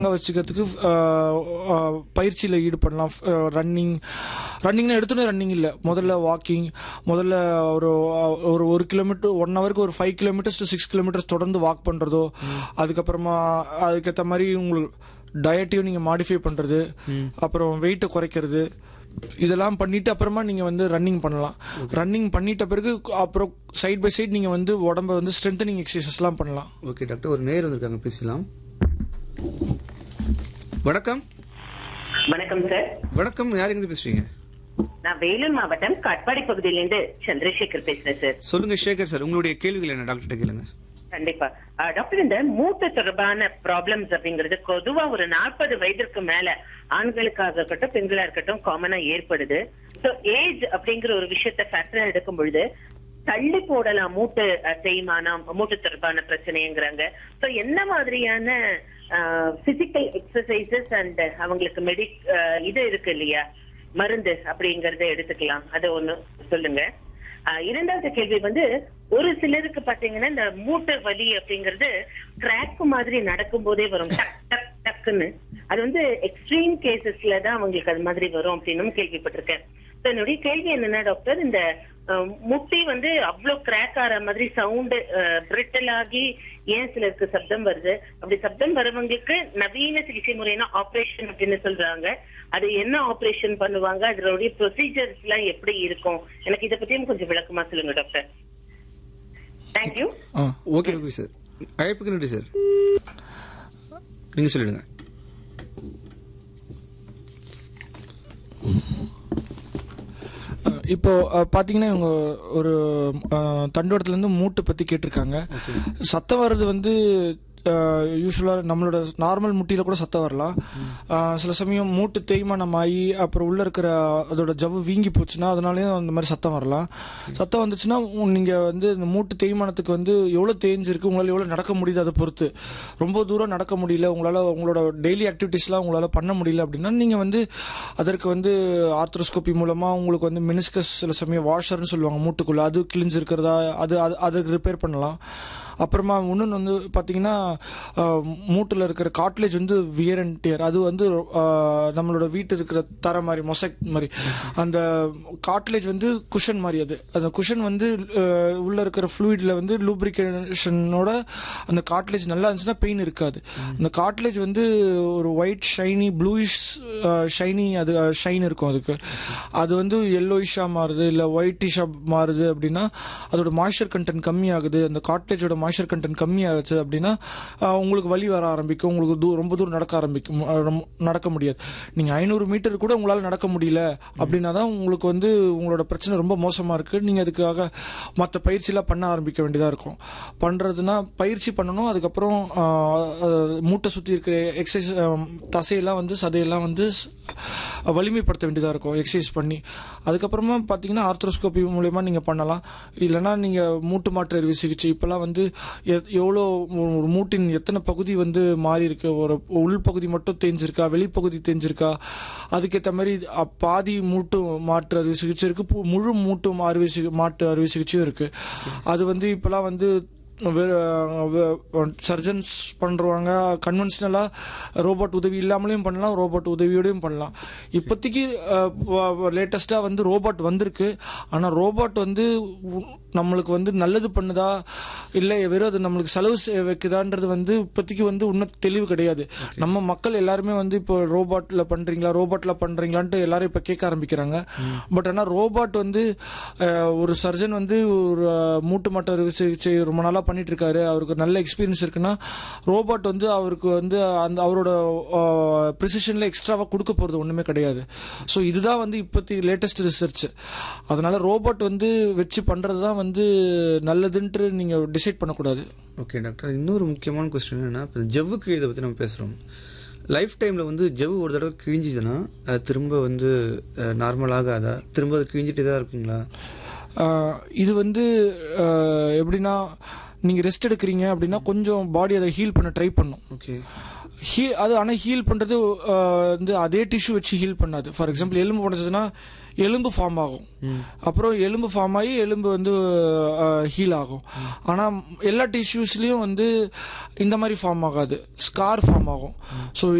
வச்சுக்கிறதுக்கு பயிற்சியில் ஈடுபடலாம் ரன்னிங் ரன்னிங்னா எடுத்தோடனே ரன்னிங் இல்லை முதல்ல வாக்கிங் முதல்ல ஒரு ஒரு ஒரு கிலோமீட்டர் ஒன் ஹவருக்கு ஒரு five kilometres to six kilometres தொடர்ந்து வாக் பண்ணுறதோ அதுக்கப்புறமா அதுக்கேற்ற மாதிரி உங்களுக்கு டயட்டையும் நீங்கள் மாடிஃபை பண்ணுறது அப்புறம் வெயிட்டை குறைக்கிறது இதெல்லாம் பண்ணிட்டு அப்புறமா நீங்கள் வந்து ரன்னிங் பண்ணலாம் ரன்னிங் பண்ணிட்ட பிறகு அப்புறம் சைட் பை சைடு நீங்கள் வந்து உடம்ப வந்து ஸ்ட்ரென்தனிங் எக்ஸசைசஸ்லாம் பண்ணலாம் ஓகே டாக்டர் ஒரு நேர் வந்திருக்காங்க பேசலாம் வணக்கம் வணக்கம் சார் வணக்கம் யார் எங்க பேசுறீங்க நான் வேலூர் மாவட்டம் காட்பாடி பகுதியிலிருந்து சந்திரசேகர் பேசுறேன் சார் சொல்லுங்க சேகர் சார் உங்களுடைய கேள்விகள் என்ன டாக்டர்கிட்ட கேளுங்க கண்டிப்பா அஹ், டாக்டர் இந்த மூட்டு தொடர்பான ப்ராப்ளம்ஸ் அப்படிங்கிறது பொதுவா ஒரு நாற்பது வயதிற்கு மேல ஆண்களுக்காக இருக்கட்டும் பெண்களா இருக்கட்டும் காமனா ஏற்படுது சோ ஏஜ் அப்படிங்கிற ஒரு விஷயத்த ஃபேக்டரா எடுக்கும் பொழுது தள்ளி போடலாம் மூட்டு அஹ், தேய்மானம் மூட்டு தொடர்பான பிரச்சனைங்கிறாங்க சோ என்ன மாதிரியான பிசிக்கல் எக்ஸசைசஸ் அண்ட் அவங்களுக்கு மெடி இது இருக்கு இல்லையா மருந்து அப்படிங்கறத எடுத்துக்கலாம் அது ஒண்ணு சொல்லுங்க ஆஹ் இரண்டாவது கேள்வி வந்து ஒரு சிலருக்கு பாத்தீங்கன்னா இந்த மூட்டு வலி அப்படிங்கிறது கிராக் மாதிரி நடக்கும் போதே வரும் டக் டக் டக்குன்னு அது வந்து எக்ஸ்ட்ரீம் கேசஸ்ல தான் அவங்களுக்கு அது மாதிரி வரும் அப்படின்னு கேள்விப்பட்டிருக்கேன் So, என்னுடைய கேள்வி என்னன்னா டாக்டர் இந்த அஹ், முட்டி வந்து அவ்வளவு கிராக் ஆற மாதிரி சவுண்ட் பிரிட்டல் ஆகி ஏன் சிலருக்கு சப்தம் வருது அப்படி சப்தம் வரவங்களுக்கு நவீன சிகிச்சை முறைனா ஆபரேஷன் அப்படின்னு சொல்றாங்க அது என்ன ஆபரேஷன் பண்ணுவாங்க அதனுடைய ப்ரொசீஜர்ஸ் எல்லாம் எப்படி இருக்கும் எனக்கு இதை பத்தியும் கொஞ்சம் விளக்கமா சொல்லுங்க டாக்டர் தேங்க்யூ ஆ ஓகே ஓகே சார் அழைப்புக்கு நன்றி சார் நீங்க சொல்லிடுங்க இப்போ அஹ், பாத்தீங்கன்னா இவங்க ஒரு அஹ், தண்டோரத்துல இருந்து மூட்டு பத்தி கேட்டிருக்காங்க சத்தம் வர்றது வந்து யூஸ்வலாக நம்மளோட நார்மல் முட்டியில் கூட சத்தம் வரலாம் அஹ், சில சமயம் மூட்டு தேய்மானம் ஆகி அப்புறம் உள்ளே இருக்கிற அதோட ஜவ்வு வீங்கி போச்சுன்னா அதனாலேயும் அந்த மாதிரி சத்தம் வரலாம் சத்தம் வந்துச்சுன்னா நீங்கள் வந்து இந்த மூட்டு தேய்மானத்துக்கு வந்து எவ்வளோ தேஞ்சிருக்கு உங்களால் எவ்வளோ நடக்க முடியுது அதை பொறுத்து ரொம்ப தூரம் நடக்க முடியல உங்களால் உங்களோட டெய்லி ஆக்டிவிட்டீஸ்லாம் உங்களால் பண்ண முடியல அப்படின்னா நீங்கள் வந்து அதற்கு வந்து ஆர்த்ரோஸ்கோபி மூலமாக உங்களுக்கு வந்து மினிஸ்கஸ் சில சமயம் வாஷர்னு சொல்லுவாங்க மூட்டுக்குள்ளே அது கிழிஞ்சிருக்கிறதா அது அது அதுக்கு ரிப்பேர் பண்ணலாம் அப்புறமா இன்னொன்று வந்து பார்த்தீங்கன்னா மூட்டில் இருக்கிற காட்லேஜ் வந்து வியர் அண்ட் டியர் அது வந்து ஆஹ், நம்மளோட வீட்டு இருக்கிற தர மாதிரி மொசைக் மாதிரி அந்த காட்லேஜ் வந்து குஷன் மாதிரி அது அந்த குஷன் வந்து ஆஹ், உள்ள இருக்கிற ஃப்ளூயிடில் வந்து லூப்ரிகேஷனோட அந்த காட்லேஜ் நல்லா இருந்துச்சுன்னா பெயின் இருக்காது அந்த காட்லேஜ் வந்து ஒரு ஒயிட் ஷைனி ப்ளூயிஷ் ஷைனி அது ஷைன் இருக்கும் அதுக்கு அது வந்து எல்லோயிஷாக மாறுது இல்லை ஒயிட்டிஷாக மாறுது அப்படின்னா அதோட மாய்ஸ்சர் கண்டென்ட் கம்மியாகுது அந்த காட்லேஜோட மாய்ஸ்சர் கண்டென்ட் கம்மியாகுச்சு அப்படின்னா ஆஹ், உங்களுக்கு வலி வர ஆரம்பிக்கும் உங்களுக்கு தூ ரொம்ப தூரம் நடக்க ஆரம்பிக்கும் அஹ், ரொம்ப- நடக்க முடியாது நீங்கள் ஐநூறு மீட்டர் கூட உங்களால் நடக்க முடியல அப்படின்னா தான் உங்களுக்கு வந்து உங்களோட பிரச்சனை ரொம்ப மோசமாக இருக்குது நீங்கள் அதுக்காக மற்ற பயிற்சியெல்லாம் பண்ண ஆரம்பிக்க வேண்டியதாக இருக்கும் பண்ணுறதுனா பயிற்சி பண்ணணும் அதுக்கப்புறம் ஆஹ், அஹ், மூட்டை சுற்றி இருக்கிற எக்ஸசைஸ் தசையெல்லாம் வந்து சதையெல்லாம் வந்து ஸ்- வலிமைப்படுத்த வேண்டியதாக இருக்கும் எக்ஸசைஸ் பண்ணி அதுக்கப்புறமா பார்த்தீங்கன்னா ஆர்த்ரோஸ்கோபி மூலயமா நீங்கள் பண்ணலாம் இல்லைன்னா நீங்கள் மூட்டு மாற்று அறுவை சிகிச்சை இப்போல்லாம் வந்து எ- எவ்வளோ ஒரு மூட்டின் எத்தனை பகுதி வந்து மாறி இருக்கு ஒரு உள் பகுதி மட்டும் தேஞ்சிருக்கா வெளிப்பகுதி தேஞ்சிருக்கா அதுக்கேற்ற மாதிரி அ, பாதி மூட்டு மாற்று அறுவை சிகிச்சை இருக்கு பு- முழு மூட்டு அறுவை சிகி மாற்று அறுவை சிகிச்சையும் இருக்கு அது வந்து இப்போலாம் வந்து சர்ஜன்ஸ் பண்ணுறவங்க கன்வென்ஷனலாக ரோபோட் உதவி இல்லாமலையும் பண்ணலாம் ரோபோட் உதவியோடையும் பண்ணலாம் இப்போதைக்கு லேட்டஸ்ட்டாக வந்து ரோபோட் வந்திருக்கு ஆனால் ரோபோட் வந்து உ- நம்மளுக்கு வந்து நல்லது பண்ணுதா இல்லை வெறும் அது நம்மளுக்கு செலவு செ- வைக்குதான்றது வந்து இப்போதைக்கு வந்து இன்னும் தெளிவு கிடையாது நம்ம மக்கள் எல்லாருமே வந்து இப்போ ரோபோட்டில் பண்ணுறீங்களா ரோபோட்டில் பண்ணுறீங்களான்ட்டு எல்லாரும் இப்போ கேட்க ஆரம்பிக்கிறாங்க பட் ஆனால் ரோபோட் வந்து அஹ், ஒரு சர்ஜன் வந்து ஒரு அஹ், மூட்டு மாட்டு அறுவை சிகிச்சை ரொம்ப நாளாக பண்ணிட்டு இருக்காரு அவருக்கு நல்ல எக்ஸ்பீரியன்ஸ் இருக்குன்னா ரோபோட் வந்து அவருக்கு வந்து அந்த அவரோட ப்ரிசிஷனில் எக்ஸ்ட்ராவாக கொடுக்க போகிறது ஒன்றுமே கிடையாது ஸோ இதுதான் வந்து இப்போதைக்கு லேட்டஸ்ட் ரிசர்ச் அதனால ரோபோட் வந்து வச்சு பண்ணுறது தான் வந்து நல்லதுன்ட்டு நீங்கள் டிசைட் பண்ணக்கூடாது ஓகே டாக்டர் இன்னொரு முக்கியமான கொஸ்டின் என்னன்னா இப்போ ஜவ்வுக்கு இதை பற்றி நம்ம பேசுகிறோம் லைஃப் டைமில் வந்து ஜவ்வு ஒரு தடவை கிழிஞ்சிதுன்னா அது திரும்ப வந்து நார்மல் ஆகாதா திரும்ப அது கிழிஞ்சிட்டே தான் இருக்குங்களா ஆஹ் இது வந்து ஆஹ் எப்படின்னா நீங்கள் ரெஸ்ட் எடுக்கிறீங்க அப்படின்னா கொஞ்சம் பாடி அதை ஹீல் பண்ண ட்ரை பண்ணும் ஓகே ஹீ அது ஆனால் ஹீல் பண்ணுறது வந்து அதே டிஷ்யூ வச்சு ஹீல் பண்ணாது ஃபார் எக்ஸாம்பிள் எலும்பு உடஞ்சதுன்னா எலும்பு ஃபார்ம் ஆகும் அப்புறம் எலும்பு ஃபார்ம் ஆகி எலும்பு வந்து ஹீல் ஆகும் ஆனால் எல்லா டிஷ்யூஸ்லேயும் வந்து இந்த மாதிரி ஃபார்ம் ஆகாது ஸ்கார் ஃபார்ம் ஆகும் ஸோ